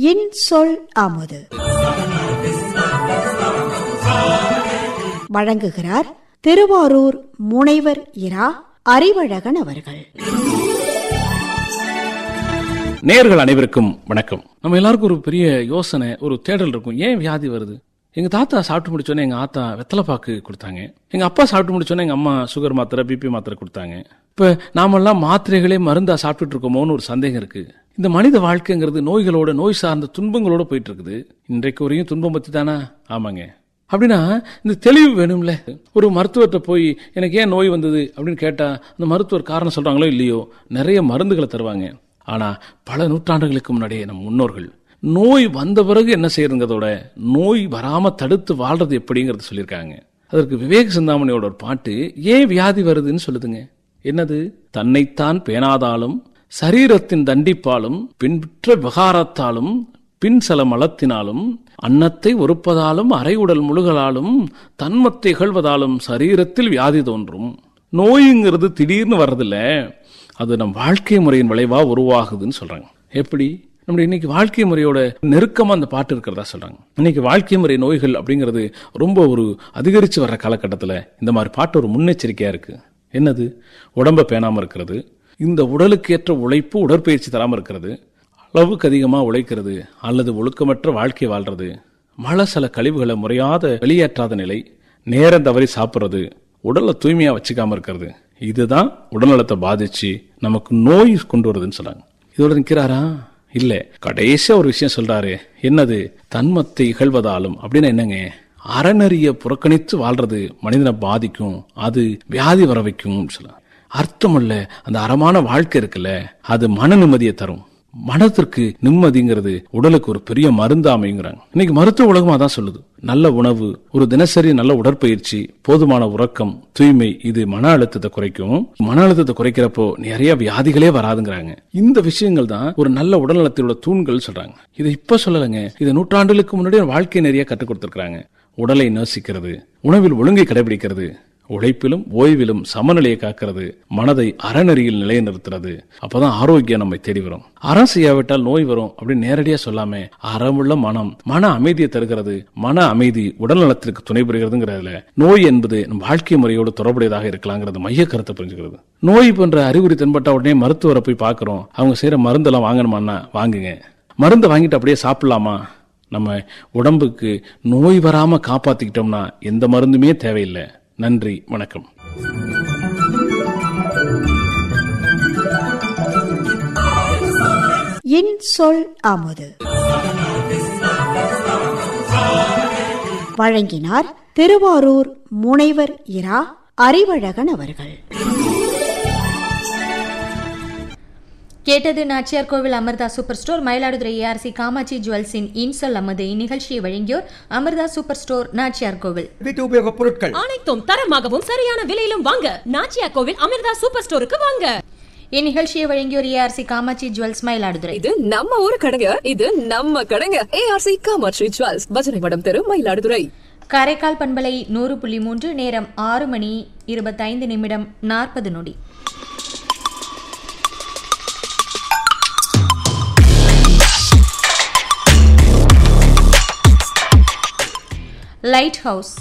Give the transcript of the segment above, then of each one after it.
இன் சொல் அமுது வழங்குகிறார் திருவாரூர் முனைவர் இரா அறிவழகன் அவர்கள் நேர்கள் அனைவருக்கும் வணக்கம் நம்ம எல்லாருக்கும் ஒரு பெரிய யோசனை ஒரு தேடல் இருக்கும் ஏன் வியாதி வருது எங்க தாத்தா சாப்பிட்டு முடிச்சோன்னே எங்க ஆத்தா வெத்தலை பாக்கு கொடுத்தாங்க எங்க அப்பா சாப்பிட்டு முடிச்சோன்னே எங்க அம்மா சுகர் மாத்திரை பிபி மாத்திரை கொடுத்தாங்க இப்ப நாமெல்லாம் மாத்திரைகளே மருந்தா சாப்பிட்டுட்டு இருக்கோமோன்னு ஒரு சந்தேகம் இருக்கு இந்த மனித வாழ்க்கைங்கிறது நோய்களோட நோய் சார்ந்த துன்பங்களோட போயிட்டு இருக்குது இன்றைக்கு வரையும் துன்பம் பத்தி தானா ஆமாங்க அப்படின்னா இந்த தெளிவு வேணும்ல ஒரு மருத்துவர்கிட்ட போய் எனக்கு ஏன் நோய் வந்தது அப்படின்னு கேட்டா அந்த மருத்துவர் காரணம் சொல்றாங்களோ இல்லையோ நிறைய மருந்துகளை தருவாங்க ஆனா பல நூற்றாண்டுகளுக்கு முன்னாடியே நம் முன்னோர்கள் நோய் வந்த பிறகு என்ன செய்யறதுங்கிறதோட நோய் வராம தடுத்து வாழ்றது எப்படிங்கறத சொல்லியிருக்காங்க அதற்கு விவேக சிந்தாமணியோட ஒரு பாட்டு ஏன் வியாதி வருதுன்னு சொல்லுதுங்க என்னது தன்னைத்தான் பேணாதாலும் சரீரத்தின் தண்டிப்பாலும் பின்பற்ற விகாரத்தாலும் பின் சில மலத்தினாலும் அன்னத்தை ஒருப்பதாலும் அரை உடல் முழுகலாலும் தன்மத்தை இகழ்வதாலும் சரீரத்தில் வியாதி தோன்றும் நோய்ங்கிறது திடீர்னு வர்றதில்ல அது நம் வாழ்க்கை முறையின் விளைவா உருவாகுதுன்னு சொல்றாங்க எப்படி நம்முடைய இன்னைக்கு வாழ்க்கை முறையோட நெருக்கமா அந்த பாட்டு இருக்கிறதா சொல்றாங்க இன்னைக்கு வாழ்க்கை முறை நோய்கள் அப்படிங்கிறது ரொம்ப ஒரு அதிகரிச்சு வர்ற காலகட்டத்தில் இந்த மாதிரி பாட்டு ஒரு முன்னெச்சரிக்கையா இருக்கு என்னது உடம்ப பேணாம இருக்கிறது இந்த உடலுக்கு ஏற்ற உழைப்பு உடற்பயிற்சி தராம இருக்கிறது அளவுக்கு அதிகமாக உழைக்கிறது அல்லது ஒழுக்கமற்ற வாழ்க்கை வாழ்றது மழை சில கழிவுகளை முறையாத வெளியேற்றாத நிலை நேரம் தவறி சாப்பிட்றது உடலை தூய்மையா வச்சுக்காம இருக்கிறது இதுதான் உடல்நலத்தை பாதிச்சு நமக்கு நோய் கொண்டு வருதுன்னு சொல்றாங்க இதோட நிற்கிறாரா இல்ல கடைசியா ஒரு விஷயம் சொல்றாரு என்னது தன்மத்தை இகழ்வதாலும் அப்படின்னு என்னங்க அறநறிய புறக்கணித்து வாழ்றது மனிதனை பாதிக்கும் அது வியாதி வர வைக்கும் சொல்லலாம் அர்த்தம் இல்ல அந்த அறமான வாழ்க்கை இருக்குல்ல அது மன நிம்மதியை தரும் மனத்திற்கு நிம்மதிங்கிறது உடலுக்கு ஒரு பெரிய மருந்து அமைங்கிறாங்க இன்னைக்கு மருத்துவ உலகம் அதான் சொல்லுது நல்ல உணவு ஒரு தினசரி நல்ல உடற்பயிற்சி போதுமான உறக்கம் தூய்மை இது மன அழுத்தத்தை குறைக்கும் மன அழுத்தத்தை குறைக்கிறப்போ நிறைய வியாதிகளே வராதுங்கிறாங்க இந்த விஷயங்கள் தான் ஒரு நல்ல உடல்நலத்திலோட தூண்கள் சொல்றாங்க இதை இப்ப சொல்லலைங்க இதை நூற்றாண்டுகளுக்கு முன்னாடி வாழ்க்கை நிறைய கற்றுக் கொடுத்திருக்கிறாங்க உடலை நேசிக்கிறது உணவில் ஒழுங்கை கடைபிடிக்கிறது உழைப்பிலும் ஓய்விலும் சமநிலையை காக்கிறது மனதை அறநெறியில் நிலைநிறுத்துறது அப்பதான் ஆரோக்கியம் நம்மை தேடி வரும் அறம் செய்யாவிட்டால் நோய் வரும் அப்படின்னு நேரடியா சொல்லாம அறமுள்ள மனம் மன அமைதியை தருகிறது மன அமைதி உடல் நலத்திற்கு துணை புரிகிறதுங்கிறதுல நோய் என்பது நம் வாழ்க்கை முறையோடு தொடர்புடையதாக இருக்கலாங்கிறது மைய கருத்தை புரிஞ்சுக்கிறது நோய் போன்ற அறிகுறி தென்பட்ட உடனே மருத்துவரை போய் பார்க்கிறோம் அவங்க செய்யற மருந்தெல்லாம் வாங்கணுமான்னா வாங்குங்க மருந்தை வாங்கிட்டு அப்படியே சாப்பிடலாமா நம்ம உடம்புக்கு நோய் வராம காப்பாத்திக்கிட்டோம்னா எந்த மருந்துமே தேவையில்லை நன்றி வணக்கம் இன் சொல் அமுது வழங்கினார் திருவாரூர் முனைவர் இரா அறிவழகன் அவர்கள் கேட்டது Nachiyar Kovil Amirtha super store Mayiladuthurai ARC Kamatchi ஜுவல்ஸின் இன்சொல் அமது இந்நிகழ்ச்சியை வழங்கியோர் அமிர்தா சூப்பர் ஸ்டோர் நாச்சியார் கோவில் வீட்டு உபயோகப் பொருட்கள் அனைத்தும் தரமாகவும் சரியான விலையிலும் வாங்க நாச்சியா கோவில் அமிர்தா சூப்பர் ஸ்டோருக்கு வாங்க இந்நிகழ்ச்சியை வழங்கியோர் ஏஆர்சி காமாட்சி ஜுவல்ஸ் மயிலாடுதுறை இது நம்ம ஊரு கடைங்க இது நம்ம கடைங்க ஏஆர்சி காமாட்சி ஜுவல்ஸ் பஜனை மடம் தெரு மயிலாடுதுறை காரைக்கால் பண்பலை நூறு புள்ளி மூன்று நேரம் ஆறு மணி இருபத்தைந்து நிமிடம் நாற்பது நொடி லைட் ஹவுஸ்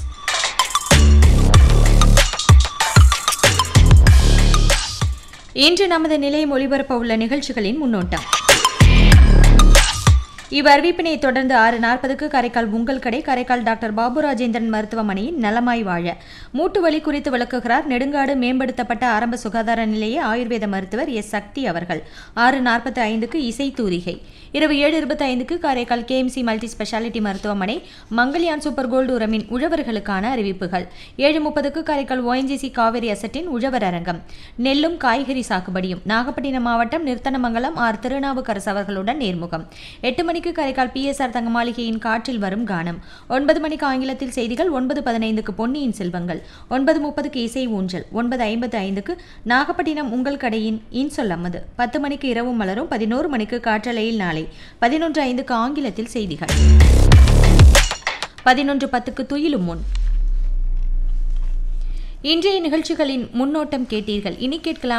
இன்று நமது நிலையம் ஒளிபரப்ப உள்ள நிகழ்ச்சிகளின் முன்னோட்டம் இவ்வறிவிப்பினை தொடர்ந்து ஆறு நாற்பதுக்கு காரைக்கால் உங்கள் கடை காரைக்கால் டாக்டர் பாபு ராஜேந்திரன் மருத்துவமனையின் நலமாய் வாழ மூட்டு வலி குறித்து விளக்குகிறார் நெடுங்காடு மேம்படுத்தப்பட்ட ஆரம்ப சுகாதார நிலைய ஆயுர்வேத மருத்துவர் எஸ் சக்தி அவர்கள் ஆறு நாற்பத்தி ஐந்துக்கு இசை தூரிகை இரவு ஏழு இருபத்தி ஐந்துக்கு காரைக்கால் கேஎம்சி மல்டி ஸ்பெஷாலிட்டி மருத்துவமனை மங்கள்யான் சூப்பர் கோல்டு உரமின் உழவர்களுக்கான அறிவிப்புகள் ஏழு முப்பதுக்கு காரைக்கால் ஓஎன்ஜிசி காவிரி அசட்டின் உழவர் அரங்கம் நெல்லும் காய்கறி சாகுபடியும் நாகப்பட்டினம் மாவட்டம் நிர்த்தனமங்கலம் ஆர் திருநாவுக்கரசு அவர்களுடன் நேர்முகம் எட்டு மணிக்கு காரைக்கால் பிஎஸ்ஆர் தங்க மாளிகையின் காற்றில் வரும் கானம் ஒன்பது மணிக்கு ஆங்கிலத்தில் செய்திகள் ஒன்பது பதினைந்துக்கு பொன்னியின் செல்வங்கள் ஒன்பது முப்பதுக்கு இசை ஊஞ்சல் ஒன்பது ஐம்பது ஐந்துக்கு நாகப்பட்டினம் உங்கள் கடையின் இன்சொல் அம்மது பத்து மணிக்கு இரவு மலரும் பதினோரு மணிக்கு காற்றலையில் நாளை பதினொன்று ஐந்துக்கு ஆங்கிலத்தில் செய்திகள் பதினொன்று பத்துக்கு துயிலும் முன் இன்றைய நிகழ்ச்சிகளின் முன்னோட்டம் கேட்டீர்கள் இனி கேட்கலாம்